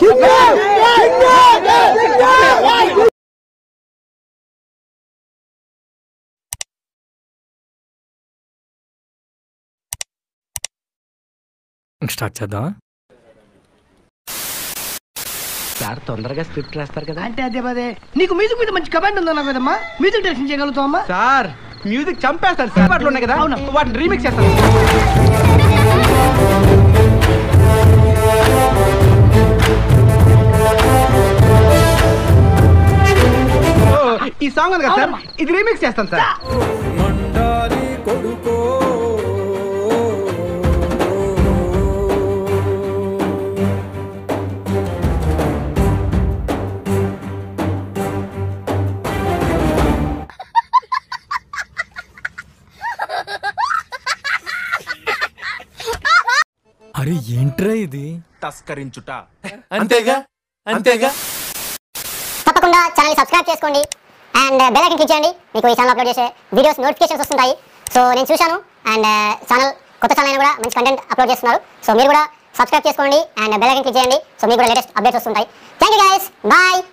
Start చేద్దాం sir తొందరగా script రాస్తారు కదా అంటే అదే పదే నీకు మ్యూజిక్ మీద మంచి కమాండ్ ఉందన్నా కదమ్మా మ్యూజిక్ డైరెక్షన్ చేయగలుగుతావు అమ్మా సార్ మ్యూజిక్ చంపేస్తారు సార్ పాటలు ఉన్నాయి కదా అవునా? వాటిని రీమిక్స్ చేస్తారు ఓ, ఈ సాంగ్ ఉంది కదా సార్ ఇది రీమిక్స్ చేస్తాను సార్ అరే ఏంట్రా ఇది తస్కరించుట అంతేగా అంతేగా తప్పకుండా ఛానల్ సబ్స్క్రైబ్ చేసుకోండి అండ్ బెల్ ఐకన్ క్లిక్ చేయండి మీకు ఈ ఛానల్ అప్లోడ్ చేసే వీడియోస్ నోటిఫికేషన్స్ వస్తుంటాయి సో నేను చూశాను అండ్ ఛానల్ కొత్త ఛానల్ అయినా కూడా మంచి కంటెంట్ అప్లోడ్ చేస్తున్నారు సో మీరు కూడా సబ్స్క్రైబ్ చేసుకోండి అండ్ బెల్ ఐకన్ క్లిక్ చేయండి సో మీకు కూడా లేటెస్ట్ అప్డేట్స్ వస్తుంటాయి థ్యాంక్ యూ గైస్ బాయ్